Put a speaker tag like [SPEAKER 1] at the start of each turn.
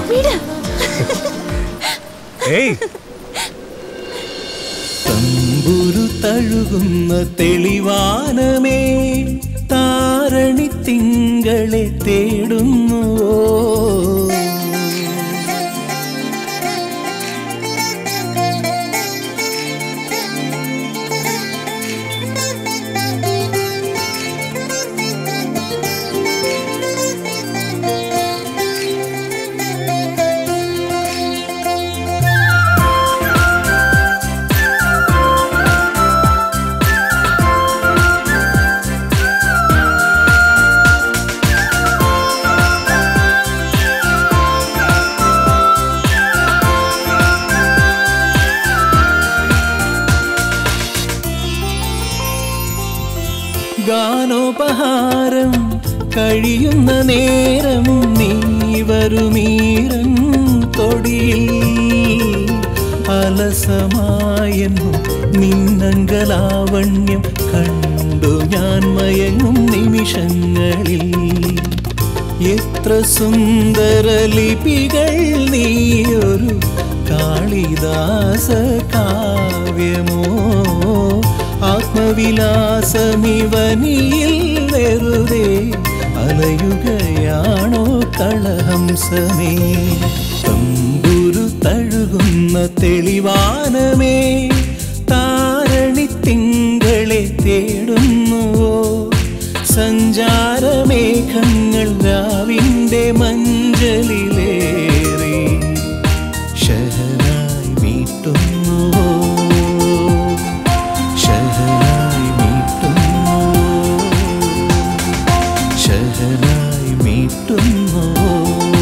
[SPEAKER 1] വിട്
[SPEAKER 2] ഏയ്
[SPEAKER 3] തമ്പുരു തഴുകുന്ന തെളിവാനമേ താരണി തിങ്കളെ തേടുന്നുവോ ഗാനോപഹാരം കഴിയുന്ന നേരം നീ വരുമീരൻ തൊടിയിൽ അലസമായെന്നു നിന്നങ്കലാവണ്യം കണ്ടു ഞാൻ മയങ്ങും നിമിഷങ്ങളിൽ എത്ര സുന്ദര ലിപികൾ നീയൊരു കാളിദാസ കാവ്യമോ ആത്മവിലാസമിവനിയിൽ വെറുതെ അലയുകയാണോ കളഹംസമേ തമ്പുരു തഴുകുന്ന തെളിവാനമേ താരണി തിങ്കളെ തേടുന്നുവോ സഞ്ചാരമേഘങ്ങൾ രാവിൻ്റെ മഞ്ചലിലേറി ശഹനായി മീട്ടുന്നുവോ ശഹനായി മീട്ടുന്നുവോ ശഹനായി മീട്ടുന്നുവോ